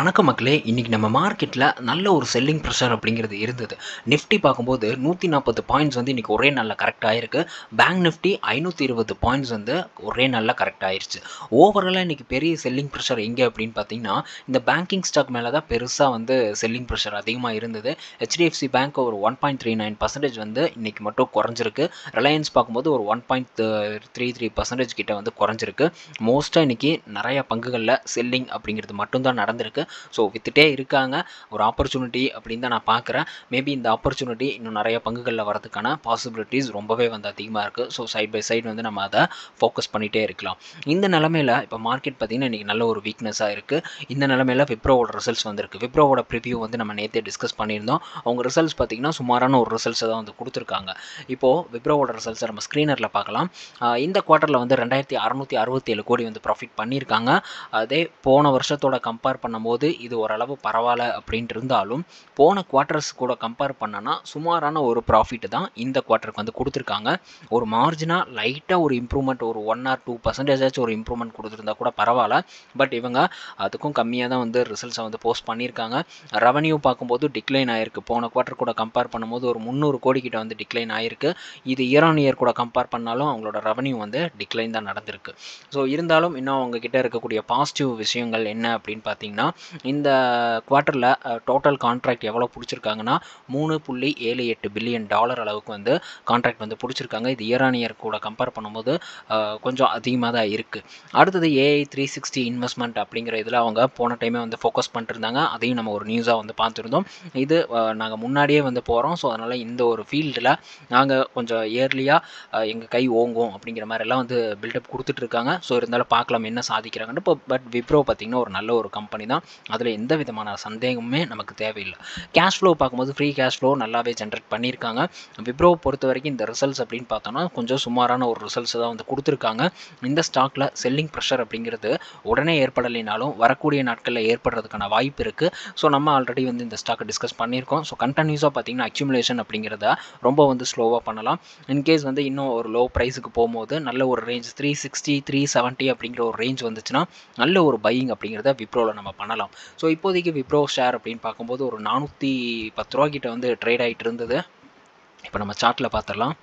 வணக்கம் மக்களே இன்றைக்கி நம்ம மார்க்கெட்டில் நல்ல ஒரு செல்லிங் ப்ரெஷர் அப்படிங்கிறது இருந்தது நிஃப்டி பார்க்கும்போது நூற்றி நாற்பது பாயிண்ட்ஸ் வந்து இன்றைக்கி ஒரே நாளில் கரெக்ட் ஆயிருக்கு பேங்க் நிஃப்டி ஐநூற்றி இருபது பாயிண்ட்ஸ் வந்து ஒரே நாளில் கரெக்ட் ஆயிருச்சு ஓவராலாக இன்றைக்கி பெரிய செல்லிங் ப்ரெஷர் எங்கே அப்படின்னு பார்த்தீங்கன்னா இந்த பேங்கிங் ஸ்டாக் மேலே தான் பெருசாக வந்து செல்லிங் ப்ரெஷர் அதிகமாக இருந்தது ஹெச்டிஎஃப்சி பேங்க் ஒரு one point three nine percentage வந்து இன்றைக்கி மட்டும் குறைஞ்சிருக்கு ரிலையன்ஸ் பார்க்கும்போது ஒரு one point three three percentage கிட்ட வந்து குறைஞ்சிருக்கு மோஸ்ட்டாக இன்றைக்கி நிறைய பங்குகளில் செல்லிங் அப்படிங்கிறது மட்டும்தான் நடந்திருக்கு ஸோ வித்துட்டே இருக்காங்க ஒரு ஆப்பர்ச்சுனிட்டி அப்படின்னு தான் நான் பார்க்குறேன் மேபி இந்த ஆப்பர்ச்சுனிட்டி இன்னும் நிறைய பங்குகளில் வரதுக்கான பாசிபிலிட்டிஸ் ரொம்பவே வந்து அதிகமாக இருக்குது ஸோ சைட் பை சைடு வந்து நம்ம அதை ஃபோக்கஸ் பண்ணிகிட்டே இருக்கலாம் இந்த நிலமையில் இப்போ மார்க்கெட் பார்த்திங்கன்னா இன்றைக்கி நல்ல ஒரு வீக்னஸாக இருக்குது இந்த நிலமையில் விப்ரோவோட ரிசல்ட்ஸ் வந்திருக்கு விப்ரோவோட ப்ரிவ்யூ வந்து நம்ம நேற்றே டிஸ்கஸ் பண்ணியிருந்தோம் அவங்க ரிசல்ட்ஸ் பார்த்திங்கன்னா சுமாரான ஒரு ரிசல்ட்ஸை தான் வந்து கொடுத்துருக்காங்க இப்போது விப்ரோவோட ரிசல்ட்ஸை நம்ம ஸ்க்ரீனரில் பார்க்கலாம் ஆஹ் இந்த குவார்ட்டரில் வந்து ரெண்டாயிரத்தி அறநூற்றி அறுபத்தேழு கோடி வந்து ப்ராஃபிட் பண்ணியிருக்காங்க அதே போன வருஷத்தோட கம்பேர் பண்ணும்போது இது ஓரளவு பரவாயில்ல அப்படின்ட்டு இருந்தாலும் போன குவார்ட்டர்ஸ் கூட கம்பேர் பண்ணனா சுமாரான ஒரு ப்ராஃபிட் தான் இந்த குவார்ட்டருக்கு வந்து கொடுத்துருக்காங்க ஒரு மார்ஜினாக லைட்டாக ஒரு இம்ப்ரூவ்மெண்ட் ஒரு ஒன் ஆர் டூ பர்சன்டேஜாச்சும் ஒரு இம்ப்ரூவ்மெண்ட் கொடுத்துருந்தா கூட பரவாயில்ல பட் இவங்க அதுக்கும் கம்மியாக தான் வந்து ரிசல்ட்ஸை வந்து போஸ்ட் பண்ணியிருக்காங்க ரெவன்யூ பார்க்கும்போது டிக்ளைன் ஆயிருக்கு போன குவார்ட்டர் கூட கம்பேர் பண்ணும்போது ஒரு முந்நூறு கோடி கிட்ட வந்து டிக்ளைன் ஆயிருக்கு இது இயர் ஆன் இயர் கூட கம்பேர் பண்ணாலும் அவங்களோட ரெவன்யூ வந்து டிக்ளைன் தான் நடந்திருக்கு ஸோ இருந்தாலும் இன்னும் அவங்க கிட்ட இருக்கக்கூடிய பாசிட்டிவ் விஷயங்கள் என்ன அப்படின்னு பார்த்தீங்கன்னா இந்த குவார்ட்டரில் டோட்டல் கான்ட்ராக்ட் எவ்வளோ பிடிச்சிருக்காங்கன்னா மூணு புள்ளி ஏழு எட்டு பில்லியன் டாலர் அளவுக்கு வந்து கான்ட்ராக்ட் வந்து பிடிச்சிருக்காங்க இது இயர் ஆன் இயர் கூட கம்பேர் பண்ணும்போது அஹ், கொஞ்சம் அதிகமாக தான் இருக்குது அடுத்தது ஏஐ த்ரீ சிக்ஸ்டி இன்வெஸ்ட்மெண்ட் அப்படிங்கிற இதில் அவங்க போன டைமே வந்து ஃபோக்கஸ் பண்ணிருந்தாங்க அதையும் நம்ம ஒரு நியூஸாக வந்து பார்த்துருந்தோம் இது நாங்கள் முன்னாடியே வந்து போகிறோம் ஸோ அதனால் இந்த ஒரு ஃபீல்டில் நாங்கள் கொஞ்சம் இயர்லியாக எங்கள் கை ஓங்கும் அப்படிங்கிற மாதிரிலாம் வந்து பில்டப் கொடுத்துட்ருக்காங்க ஸோ இருந்தாலும் பார்க்கலாம் என்ன சாதிக்கிறாங்கன்னு இப்போ பட் விப்ரோ பார்த்திங்கன்னா ஒரு நல்ல ஒரு கம்பெனி தான் அதில் எந்த விதமான சந்தேகமுமே நமக்கு தேவையில்லை கேஷ் ஃப்ளோ பார்க்கும்போது ஃப்ரீ கேஷ் ஃப்ளோ நல்லாவே ஜென்ரேட் பண்ணியிருக்காங்க விப்ரோ பொறுத்த வரைக்கும் இந்த ரிசல்ட்ஸ் அப்படின்னு பார்த்தோன்னா கொஞ்சம் சுமாரான ஒரு ரிசல்ட்ஸ் தான் வந்து கொடுத்துருக்காங்க இந்த ஸ்டாக்கில் செல்லிங் ப்ரெஷர் அப்படிங்கிறது உடனே ஏற்படலைனாலும் வரக்கூடிய நாட்களில் ஏற்படுறதுக்கான வாய்ப்பு இருக்குது ஸோ நம்ம ஆல்ரெடி வந்து இந்த ஸ்டாக்கை டிஸ்கஸ் பண்ணியிருக்கோம் ஸோ கண்டினியூஸாக பார்த்தீங்கன்னா அக்யூமுலேஷன் அப்படிங்கிறத ரொம்ப வந்து ஸ்லோவாக பண்ணலாம் இன்கேஸ் வந்து இன்னும் ஒரு லோ ப்ரைஸுக்கு போகும்போது நல்ல ஒரு range three sixty three seventy அப்படிங்கிற ஒரு ரேஞ்ச் வந்துச்சுன்னா நல்ல ஒரு பையிங் அப்படிங்கிறத விப்ரோவில் நம்ம பண்ணலாம் ஸோ இப்போதைக்கு விப்ரோ ஷேர் அப்படின்னு பார்க்கும்போது ஒரு நானூற்றி பத்து ரூபா கிட்ட வந்து ட்ரேட் ஆகிட்டு இருந்தது இப்போ நம்ம சார்ட்டில் பார்த்துடலாம்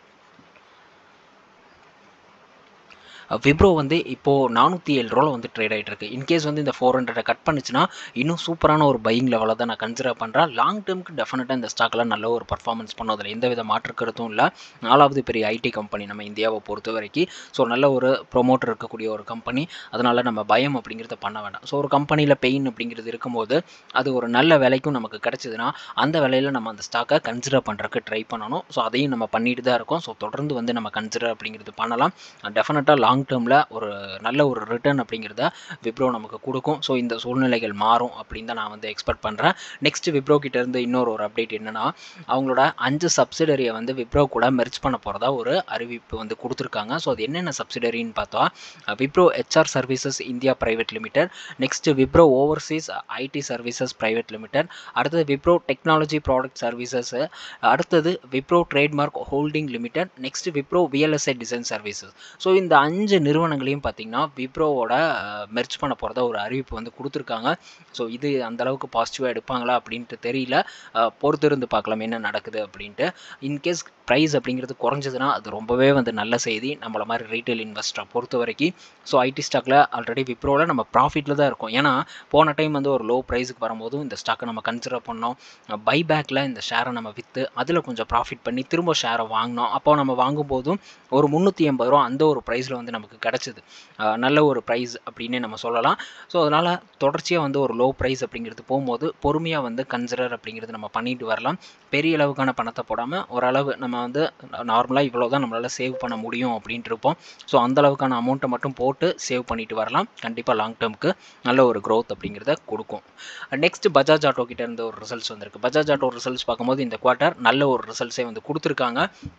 விப்ரோ வந்து இப்போது நானூற்றி ஏழு ரூபாவில் வந்து ட்ரேட் ஆகிட்டு இருக்கு இன்கேஸ் வந்து இந்த ஃபோர் ஹண்ட்ரடை கட் பண்ணுச்சுன்னா இன்னும் சூப்பரான ஒரு பையிங் லெவலில் தான் நான் கன்சிடர் பண்ணுறேன் லாங் டேர்முக்கு டெஃபினட்டாக இந்த ஸ்டாக்கில் நல்ல ஒரு பர்ஃபார்மன்ஸ் பண்ணும் அதில் எந்த வித மாற்று கருத்தும் இல்லை நாலாவது பெரிய ஐடி கம்பெனி நம்ம இந்தியாவை பொறுத்த வரைக்கும் ஸோ நல்ல ஒரு ப்ரொமோட்டர் இருக்கக்கூடிய ஒரு கம்பெனி அதனால் நம்ம பயம் அப்படிங்கிறத பண்ண வேண்டாம் ஸோ ஒரு கம்பெனியில் பெயின் அப்படிங்கிறது இருக்கும்போது அது ஒரு நல்ல விலைக்கும் நமக்கு கிடச்சிதுன்னா அந்த விலையில் நம்ம அந்த ஸ்டாக்கை கன்சிடர் பண்ணுறதுக்கு ட்ரை பண்ணணும் ஸோ அதையும் நம்ம பண்ணிட்டு தான் இருக்கோம் ஸோ தொடர்ந்து வந்து நம்ம கன்சிடர் அப்படிங்கிறது பண்ணலாம் டெஃபினட்டாக லாங் டேர்மில் ஒரு நல்ல ஒரு ரிட்டர்ன் அப்படிங்கிறத விப்ரோ நமக்கு கொடுக்கும் ஸோ இந்த சூழ்நிலைகள் மாறும் அப்படின்னு தான் நான் வந்து எக்ஸ்பெக்ட் பண்ணுறேன் நெக்ஸ்ட் விப்ரோ கிட்ட இருந்து இன்னொரு ஒரு அப்டேட் என்னன்னா அவங்களோட அஞ்சு சப்சிடரியை வந்து விப்ரோ கூட மெர்ஜ் பண்ண போகிறதா ஒரு அறிவிப்பு வந்து கொடுத்துருக்காங்க ஸோ அது என்னென்ன சப்சிடரின்னு பார்த்தா Wipro HR services India private limited next Wipro overseas IT services private limited அடுத்தது விப்ரோ டெக்னாலஜி ப்ராடக்ட் சர்வீசஸ் அடுத்தது Wipro trademark holding limited next Wipro VLSI design services so இந்த அஞ்சு நிறுவனங்களையும் பார்த்தீங்கன்னா விப்ரோவோட மெர்ச் பண்ண போகிறதா ஒரு அறிவிப்பு வந்து கொடுத்துருக்காங்க ஸோ இது அந்த அளவுக்கு பாசிட்டிவாக எடுப்பாங்களா அப்படின்ட்டு தெரியல அஹ், பொறுத்திருந்து பார்க்கலாம் என்ன நடக்குது அப்படின்ட்டு இன்கேஸ் ப்ரைஸ் அப்படிங்கிறது குறைஞ்சதுன்னா அது ரொம்பவே வந்து நல்ல செய்தி நம்மள மாதிரி ரீட்டைல் இன்வெஸ்டரை பொறுத்த வரைக்கும் ஸோ ஐடி ஸ்டாக்கில் ஆல்ரெடி விப்ரோவில் நம்ம ப்ராஃபிட்டில் தான் இருக்கும் ஏன்னா போன டைம் வந்து ஒரு லோ ப்ரைஸுக்கு வரும்போதும் இந்த ஸ்டாக்கை நம்ம கன்சிடர் பண்ணோம் பைபேக்கில் இந்த ஷேரை நம்ம விற்று அதில் கொஞ்சம் ப்ராஃபிட் பண்ணி திரும்ப ஷேரை வாங்கினோம் அப்போ நம்ம வாங்கும்போதும் ஒரு முந்நூற்றி எண்பது ரூபா அந்த ஒரு ப்ரைஸில் வந்து நமக்கு கிடச்சிது நல்ல ஒரு ப்ரைஸ் அப்படின்னே நம்ம சொல்லலாம் ஸோ அதனால் தொடர்ச்சியாக வந்து ஒரு லோ ப்ரைஸ் அப்படிங்கிறது போகும்போது பொறுமையாக வந்து கன்சிடர் அப்படிங்கிறது நம்ம பண்ணிட்டு வரலாம் பெரிய அளவுக்கான பணத்தை போடாமல் ஓரளவு நம்ம வந்து நார்மலாக இவ்வளோ தான் நம்மளால் சேவ் பண்ண முடியும் அப்படின்ட்டு இருப்போம் ஸோ அந்த அளவுக்கான அமௌண்ட்டை மட்டும் போட்டு சேவ் பண்ணிட்டு வரலாம் கண்டிப்பாக லாங் டேர்முக்கு நல்ல ஒரு growth அப்படிங்கிறத கொடுக்கும் நெக்ஸ்ட் பஜாஜ் ஆட்டோ கிட்ட இருந்து ஒரு ரிசல்ட்ஸ் வந்திருக்கு பஜாஜ் ஆட்டோ ரிசல்ட்ஸ் பார்க்கும்போது இந்த குவார்ட்டர் நல்ல ஒரு ரிசல்ட்ஸே வந்து கொடுத்துருக்காங்க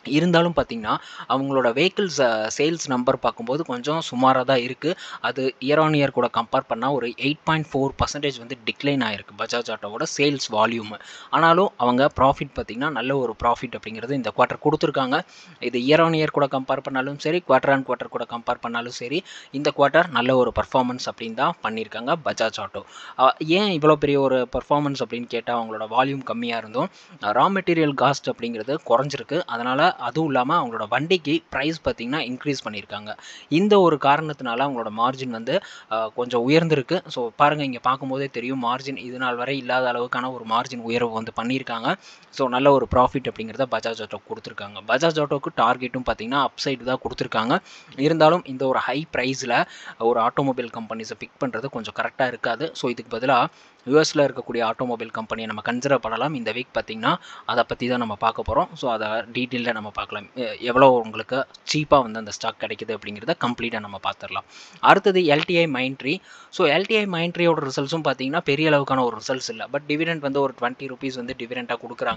இருந்தாலும் பார்த்தீங்கன்னா அவங்களோட வெஹிக்கிள்ஸ் சேல்ஸ் நம்பர் பார்க்கும்போது கொஞ்சம் சுமாராக தான் இருக்குது அது இயர் ஆன் இயர் கூட கம்பேர் பண்ணால் ஒரு எயிட் பாயிண்ட் ஃபோர் பர்சன்டேஜ் வந்து டிக்ளைன் ஆகிருக்கு பஜாஜ் ஆட்டோவோட சேல்ஸ் வால்யூம் ஆனாலும் அவங்க ப்ராஃபிட் பார்த்திங்கன்னா நல்ல ஒரு ப்ராஃபிட் அப்படிங்கிறது இந்த குவார்ட்டர் கொடுத்துருக்காங்க இது இயர் ஆன் இயர் கூட கம்பேர் பண்ணாலும் சரி குவார்ட்டர் ஆன் குவார்ட்டர் கூட கம்பேர் பண்ணாலும் சரி இந்த குவார்ட்டர் நல்ல ஒரு பர்ஃபார்மன்ஸ் அப்படின்னு தான் பண்ணியிருக்காங்க பஜாஜ் ஆட்டோ ஏன் இவ்வளோ பெரிய ஒரு பர்ஃபார்மன்ஸ் அப்படின்னு கேட்டால் அவங்களோட வால்யூம் கம்மியாக இருந்தும் ரா மெட்டீரியல் காஸ்ட் அப்படிங்கிறது குறைஞ்சிருக்கு அதனால் அதுவும் இல்லாமல் அவங்களோட வண்டிக்கு ப்ரைஸ் பார்த்திங்கன்னா இன்க்ரீஸ் பண்ணியிருக்காங்க இந்த ஒரு காரணத்தினால அவங்களோட மார்ஜின் வந்து கொஞ்சம் உயர்ந்திருக்கு ஸோ பாருங்கள் இங்கே பார்க்கும்போதே தெரியும் மார்ஜின் இது நாள் வரை இல்லாத அளவுக்கான ஒரு மார்ஜின் உயர்வு வந்து பண்ணியிருக்காங்க ஸோ நல்ல ஒரு ப்ராஃபிட் அப்படிங்கிறத பஜாஜ் ஆட்டோ கொடுத்துருக்காங்க பஜாஜ் ஆட்டோக்கு டார்கெட்டும் பார்த்திங்கன்னா அப்சைடு தான் கொடுத்துருக்காங்க இருந்தாலும் இந்த ஒரு ஹை ப்ரைஸில் ஒரு ஆட்டோமொபைல் கம்பெனிஸை பிக் பண்ணுறது கொஞ்சம் கரெக்டாக இருக்காது ஸோ இதுக்கு பதிலாக யூஎஸில் இருக்கக்கூடிய ஆட்டோமொபைல் கம்பெனியை நம்ம கன்சிடர் பண்ணலாம் இந்த வீக் பார்த்திங்கன்னா அதை பற்றி தான் நம்ம பார்க்க போகிறோம் ஸோ அதை டீட்டெயிலில் நம்ம பார்க்கலாம் எவ்வளோ உங்களுக்கு சீப்பாக வந்து அந்த ஸ்டாக் கிடைக்குது அப்படிங்கிறத கம்ப்ளீட்டாக நம்ம பார்த்துடலாம் அடுத்தது எல்டிஐ மைண்ட்ரி ஸோ எல்டிஐ மைண்ட்ரியோட ரிசல்ட்ஸும் பார்த்தீங்கன்னா பெரிய அளவுக்கான ஒரு ரிசல்ட்ஸ் இல்லை பட் டிவிடெண்ட் வந்து ஒரு டுவெண்ட்டி ருபீஸ் வந்து டிவிடெண்ட்டாக கொடுக்குறாங்க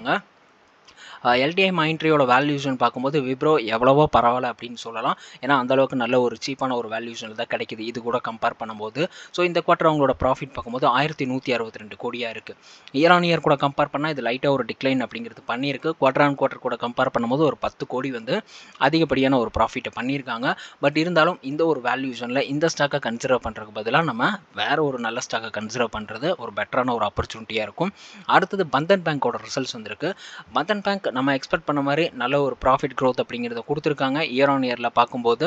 எல்டிஐ மைண்ட்ரியோட வேல்யூஷன் பார்க்கும்போது விப்ரோ எவ்வளவோ பரவாயில்ல அப்படின்னு சொல்லலாம் ஏன்னா அந்தளவுக்கு நல்ல ஒரு சீப்பான ஒரு வேல்யூஷனில் தான் கிடைக்குது இது கூட கம்பேர் பண்ணும்போது ஸோ இந்த குவார்ட்டர் அவங்களோட ப்ராஃபிட் பார்க்கும்போது ஆயிரத்தி நூற்றி அறுபத்தி ரெண்டு கோடியாக இருக்குது இயர் ஆன் இயர் கூட கம்பேர் பண்ணால் இது லைட்டாக ஒரு டிக்ளைன் அப்படிங்கிறது பண்ணியிருக்கு குவார்ட்டர் ஆன் குவார்ட்டர் கூட கம்பேர் பண்ணும்போது ஒரு பத்து கோடி வந்து அதிகப்படியான ஒரு ப்ராஃபிட்டை பண்ணியிருக்காங்க பட் இருந்தாலும் இந்த ஒரு வேல்யூஷனில் இந்த ஸ்டாக்கை கன்சிடர் பண்ணுறதுக்கு பதிலாக நம்ம வேறு ஒரு நல்ல ஸ்டாக்கை கன்சிடர் பண்ணுறது ஒரு பெட்டரான ஒரு ஆப்பர்ச்சுனிட்டியாக இருக்கும் அடுத்தது பந்தன் பேங்க்கோட ரிசல்ட்ஸ் வந்திருக்கு பந்தன் பேங்க் நம்ம எக்ஸ்பெக்ட் பண்ண மாதிரி நல்ல ஒரு ப்ராஃபிட் க்ரோத் அப்படிங்கிறத கொடுத்துருக்காங்க இயர் ஆன் இயரில் பார்க்கும்போது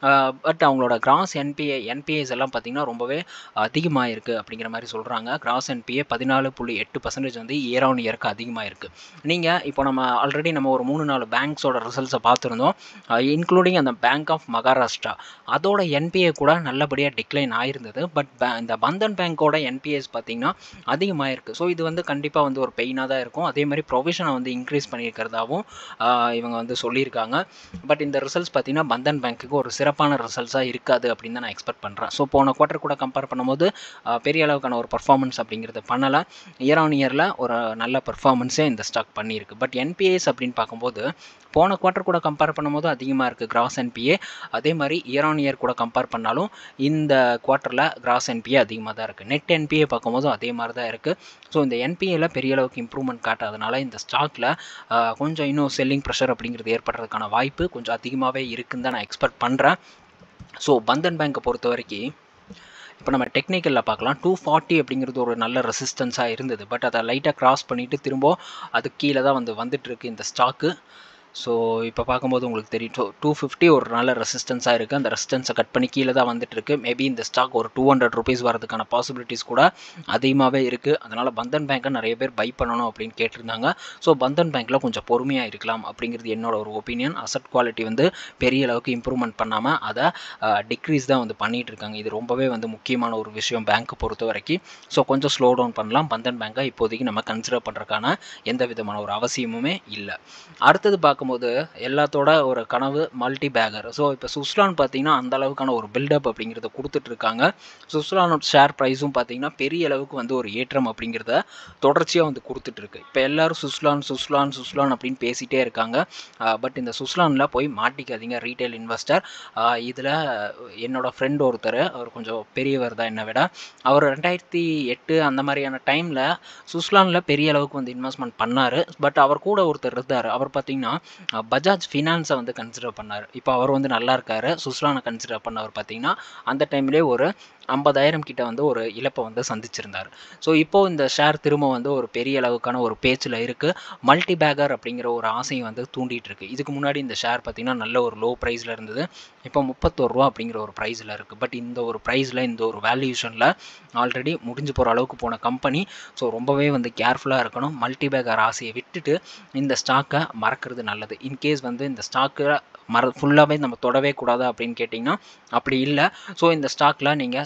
பட் அவங்களோட கிராஸ் என்பிஏ என்பிஏஸ் எல்லாம் பார்த்திங்கன்னா ரொம்பவே அதிகமாக இருக்குது அப்படிங்கிற மாதிரி சொல்கிறாங்க கிராஸ் என்பிஏ பதினாலு புள்ளி எட்டு பர்சன்டேஜ் வந்து இயர் ஆன் இயருக்கு அதிகமாக இருக்குது நீங்கள் இப்போ நம்ம ஆல்ரெடி நம்ம ஒரு மூணு நாலு பேங்க்ஸோட ரிசல்ட்ஸை பார்த்துருந்தோம் இன்க்ளூடிங் அந்த பேங்க் ஆஃப் மகாராஷ்டிரா அதோட என்பிஏ கூட நல்லபடியாக டிக்ளைன் ஆயிருந்தது பட் இந்த பந்தன் பேங்க்கோட என்பிஎஸ் பார்த்திங்கன்னா அதிகமாக இருக்குது ஸோ இது வந்து கண்டிப்பாக வந்து ஒரு பெயினாக தான் இருக்கும் அதே மாதிரி ப்ரொவிஷனை வந்து இன்க்ரீஸ் பண்ணி பண்ணியிருக்கிறதாவும் இவங்க வந்து சொல்லியிருக்காங்க பட் இந்த ரிசல்ட்ஸ் பார்த்தீங்கன்னா பந்தன் பேங்க்குக்கு ஒரு சிறப்பான ரிசல்ட்ஸாக இருக்காது அப்படின்னு தான் நான் எக்ஸ்பெக்ட் பண்ணுறேன் ஸோ போன குவார்ட்டர் கூட கம்பேர் பண்ணும்போது பெரிய அளவுக்கான ஒரு பர்ஃபார்மன்ஸ் அப்படிங்கிறத பண்ணலை இயர் ஆன் இயரில் ஒரு நல்ல பர்ஃபார்மன்ஸே இந்த ஸ்டாக் பண்ணியிருக்கு பட் என்பிஎஸ் அப்படின்னு பார்க்கும்போது போன குவார்ட்டர் கூட கம்பேர் பண்ணும்போது அதிகமாக இருக்குது கிராஸ் என்பிஏ அதே மாதிரி இயர் ஆன் இயர் கூட கம்பேர் பண்ணாலும் இந்த குவார்ட்டரில் கிராஸ் என்பிஏ அதிகமாக தான் இருக்குது நெட் என்பிஏ பார்க்கும்போதும் அதே மாதிரி தான் இருக்குது ஸோ இந்த என்பிஏல பெரிய அளவுக்கு இம்ப்ரூவ்மெண்ட் காட்டாதனால இந்த ஸ்டாக்கில் கொஞ்சம் இன்னும் செல்லிங் ப்ரெஷர் அப்படிங்கிறது ஏற்படுறதுக்கான வாய்ப்பு கொஞ்சம் அதிகமாகவே இருக்குன்னு தான் நான் எக்ஸ்பெக்ட் பண்ணுறேன் ஸோ பந்தன் பேங்க்கை பொறுத்த வரைக்கும் இப்போ நம்ம டெக்னிக்கலில் பார்க்கலாம் டூ ஃபார்ட்டி அப்படிங்கிறது ஒரு நல்ல ரெசிஸ்டன்ஸாக இருந்தது பட் அதை லைட்டாக கிராஸ் பண்ணிவிட்டு திரும்ப அது கீழே தான் வந்து வந்துட்டுருக்கு இந்த ஸ்டாக்கு ஸோ இப்போ பார்க்கும்போது உங்களுக்கு தெரியும் டூ டூ ஃபிஃப்டி ஒரு நல்ல ரெசிஸ்டன்ஸாக இருக்குது அந்த ரெசிஸ்டன்ஸை கட் பண்ணி கீழே தான் வந்துட்டுருக்கு மேபி இந்த ஸ்டாக் ஒரு டூ ஹண்ட்ரட் ருபீஸ் வரதுக்கான பாசிபிலிட்டிஸ் கூட அதிகமாகவே இருக்குது அதனால் பந்தன் பேங்க்கை நிறைய பேர் பை பண்ணணும் அப்படின்னு கேட்டிருந்தாங்க ஸோ பந்தன் பேங்க்கில் கொஞ்சம் பொறுமையாக இருக்கலாம் அப்படிங்கிறது என்னோட ஒரு ஒப்பீனியன் அசட் குவாலிட்டி வந்து பெரிய அளவுக்கு இம்ப்ரூவ்மெண்ட் பண்ணாமல் அதை டிக்ரீஸ் தான் வந்து பண்ணிகிட்டு இருக்காங்க இது ரொம்பவே வந்து முக்கியமான ஒரு விஷயம் பேங்க்கை பொறுத்த வரைக்கும் ஸோ கொஞ்சம் ஸ்லோ டவுன் பண்ணலாம் பந்தன் பேங்க்கை இப்போதைக்கு நம்ம கன்சிடர் பண்ணுறதுக்கான எந்த விதமான ஒரு அவசியமுமே இல்லை அடுத்தது பார்க்க பார்க்கும்போது எல்லாத்தோட ஒரு கனவு மல்டி பேகர் ஸோ இப்போ சுஸ்லான் பார்த்தீங்கன்னா அந்த அளவுக்கான ஒரு பில்டப் அப்படிங்கிறத கொடுத்துட்ருக்காங்க சுஸ்லானோட ஷேர் ப்ரைஸும் பார்த்தீங்கன்னா பெரிய அளவுக்கு வந்து ஒரு ஏற்றம் அப்படிங்கிறத தொடர்ச்சியாக வந்து கொடுத்துட்ருக்கு இப்போ எல்லோரும் சுஸ்லான் சுஸ்லான் சுஸ்லான் அப்படின்னு பேசிகிட்டே இருக்காங்க பட் இந்த சுஸ்லானில் போய் மாட்டிக்காதீங்க ரீட்டைல் இன்வெஸ்டர் இதில் என்னோட ஃப்ரெண்ட் ஒருத்தர் அவர் கொஞ்சம் பெரியவர் தான் என்னை விட அவர் ரெண்டாயிரத்தி எட்டு அந்த மாதிரியான டைமில் சுஸ்லானில் பெரிய அளவுக்கு வந்து இன்வெஸ்ட்மெண்ட் பண்ணார் பட் அவர் கூட ஒருத்தர் இருந்தார் அவர் பார்த்தீங்கன்னா பஜாஜ் ஃபினான்ஸை வந்து கன்சிடர் பண்ணார் இப்போ அவர் வந்து நல்லா இருக்கார் சுஸ்லானை கன்சிடர் பண்ணவர் பார்த்தீங்கன்னா அந்த டைம்லேயே ஒரு ஐம்பதாயிரம் கிட்ட வந்து ஒரு இழப்பை வந்து சந்திச்சிருந்தார் ஸோ இப்போது இந்த ஷேர் திரும்ப வந்து ஒரு பெரிய அளவுக்கான ஒரு பேச்சில் இருக்குது மல்டி பேக்கர் அப்படிங்கிற ஒரு ஆசையை வந்து தூண்டிகிட்டு இருக்கு இதுக்கு முன்னாடி இந்த ஷேர் பார்த்திங்கன்னா நல்ல ஒரு லோ ப்ரைஸில் இருந்தது இப்போ முப்பத்தோரு ரூபா அப்படிங்கிற ஒரு ப்ரைஸில் இருக்குது பட் இந்த ஒரு ப்ரைஸில் இந்த ஒரு வேல்யூஷனில் ஆல்ரெடி முடிஞ்சு போகிற அளவுக்கு போன கம்பெனி ஸோ ரொம்பவே வந்து கேர்ஃபுல்லாக இருக்கணும் மல்டி பேக்கர் ஆசையை விட்டுட்டு இந்த ஸ்டாக்கை மறக்கிறது நல்லது இன்கேஸ் வந்து இந்த ஸ்டாக்கை மற ஃபுல்லாகவே நம்ம தொடவே கூடாது அப்படின்னு கேட்டிங்கன்னா அப்படி இல்லை ஸோ இந்த ஸ்டாக்கில் நீங்கள்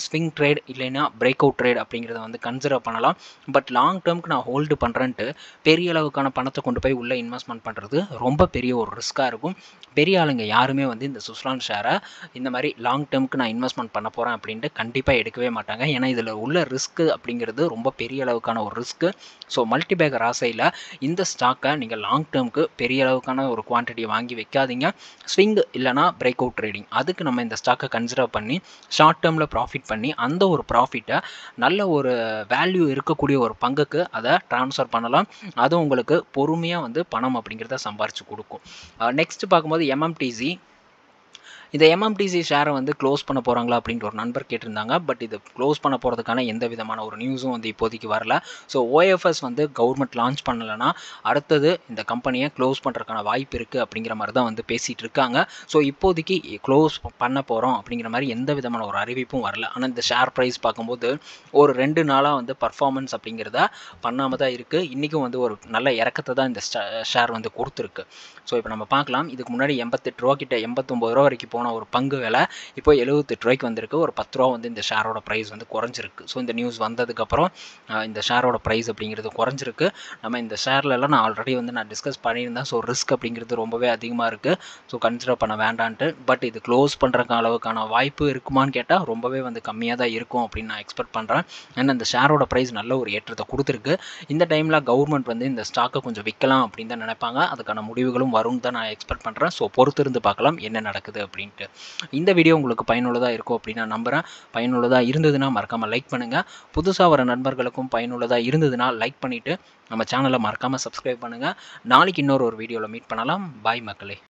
ஸ்விங் ட்ரேட் இல்லைன்னா பிரேக் அவுட் ட்ரேட் அப்படிங்கிறத வந்து கன்சிடர் பண்ணலாம் பட் லாங் டேர்முக்கு நான் ஹோல்டு பண்ணுறேன்ட்டு பெரிய அளவுக்கான பணத்தை கொண்டு போய் உள்ளே இன்வெஸ்ட்மெண்ட் பண்ணுறது ரொம்ப பெரிய ஒரு ரிஸ்க்காக இருக்கும் பெரிய ஆளுங்க யாருமே வந்து இந்த சுஸ்லான் ஷேரை இந்த மாதிரி லாங் டேர்முக்கு நான் இன்வெஸ்ட்மெண்ட் பண்ண போகிறேன் அப்படின்ட்டு கண்டிப்பாக எடுக்கவே மாட்டாங்க ஏன்னா இதில் உள்ள ரிஸ்க்கு அப்படிங்கிறது ரொம்ப பெரிய அளவுக்கான ஒரு ரிஸ்க்கு ஸோ மல்டிபேக்கர் ஆசையில் இந்த ஸ்டாக்கை நீங்கள் லாங் டேர்முக்கு பெரிய அளவுக்கான ஒரு குவான்டிட்டியை வாங்கி வைக்காதீங்க ஸ்விங் இல்லைனா பிரேக் அவுட் ட்ரேடிங் அதுக்கு நம்ம இந்த ஸ்டாக்கை கன்சிடர் பண்ணி ஷார்ட் டேர்மில் ப்ராஃபிட் பண்ணி அந்த ஒரு ப்ராஃபிட்டை நல்ல ஒரு வேல்யூ இருக்கக்கூடிய ஒரு பங்குக்கு அதை ட்ரான்ஸ்ஃபர் பண்ணலாம் அது உங்களுக்கு பொறுமையாக வந்து பணம் அப்படிங்கிறத சம்பாரித்து கொடுக்கும் நெக்ஸ்ட் பார்க்கும்போது எம்எம்டிசி இந்த எம்எம்டிசி ஷேரை வந்து க்ளோஸ் பண்ண போகிறாங்களா அப்படின்ட்டு ஒரு நண்பர் கேட்டிருந்தாங்க பட் இது க்ளோஸ் பண்ண போகிறதுக்கான எந்த விதமான ஒரு நியூஸும் வந்து இப்போதைக்கு வரல ஸோ ஓஎஃப்எஸ் வந்து கவர்மெண்ட் லான்ச் பண்ணலைன்னா அடுத்தது இந்த கம்பெனியை க்ளோஸ் பண்ணுறதுக்கான வாய்ப்பு இருக்குது அப்படிங்கிற மாதிரி தான் வந்து பேசிகிட்டு இருக்காங்க ஸோ இப்போதைக்கு க்ளோஸ் பண்ண போகிறோம் அப்படிங்கிற மாதிரி எந்த விதமான ஒரு அறிவிப்பும் வரல ஆனால் இந்த ஷேர் ப்ரைஸ் பார்க்கும்போது ஒரு ரெண்டு நாளாக வந்து பர்ஃபார்மன்ஸ் அப்படிங்கிறத பண்ணாமல் தான் இருக்குது இன்றைக்கும் வந்து ஒரு நல்ல இறக்கத்தை தான் இந்த ஷேர் வந்து கொடுத்துருக்கு ஸோ இப்போ நம்ம பார்க்கலாம் இதுக்கு முன்னாடி எண்பத்தெட்டு ரூபா கிட்ட எண்பத்தொம்பது ரூபா வரைக்கும் போன ஒரு பங்கு விலை இப்போ எழுபத்தெட்டு ரூபாய்க்கு வந்திருக்கு ஒரு பத்து ரூபா வந்து இந்த ஷேரோட ப்ரைஸ் வந்து குறைஞ்சிருக்கு ஸோ இந்த நியூஸ் வந்ததுக்கப்புறம் இந்த ஷேரோட ப்ரைஸ் அப்படிங்கிறது குறைஞ்சிருக்கு நம்ம இந்த ஷேர்லலாம் நான் ஆல்ரெடி வந்து நான் டிஸ்கஸ் பண்ணியிருந்தேன் ஸோ ரிஸ்க் அப்படிங்கிறது ரொம்பவே அதிகமாக இருக்குது ஸோ கன்சிடர் பண்ண வேண்டான்ட்டு பட் இது க்ளோஸ் பண்ணுறக்கு அளவுக்கான வாய்ப்பு இருக்குமான்னு கேட்டால் ரொம்பவே வந்து கம்மியாக தான் இருக்கும் அப்படின்னு நான் எக்ஸ்பெக்ட் பண்ணுறேன் ஏன்னா இந்த ஷேரோட ப்ரைஸ் நல்ல ஒரு ஏற்றத்தை கொடுத்துருக்கு இந்த டைமில் கவர்மெண்ட் வந்து இந்த ஸ்டாக்கை கொஞ்சம் விற்கலாம் அப்படின்னு தான் நினைப்பாங்க அதுக்கான முடிவுகளும் வரும்னு தான் நான் எக்ஸ்பெக்ட் பண்ணுறேன் ஸோ பொறுத்திருந்து பார்க்கலாம் என்ன நடக்குது அப்படின்ட்டு இந்த வீடியோ உங்களுக்கு பயனுள்ளதாக இருக்கும் அப்படின்னு நான் நம்புகிறேன் பயனுள்ளதாக இருந்ததுன்னா மறக்காமல் லைக் பண்ணுங்கள் புதுசாக வர நண்பர்களுக்கும் பயனுள்ளதாக இருந்ததுன்னா லைக் பண்ணிவிட்டு நம்ம சேனலை மறக்காமல் சப்ஸ்கிரைப் பண்ணுங்கள் நாளைக்கு இன்னொரு ஒரு வீடியோவில் மீட் பண்ணலாம் பாய் மக்களே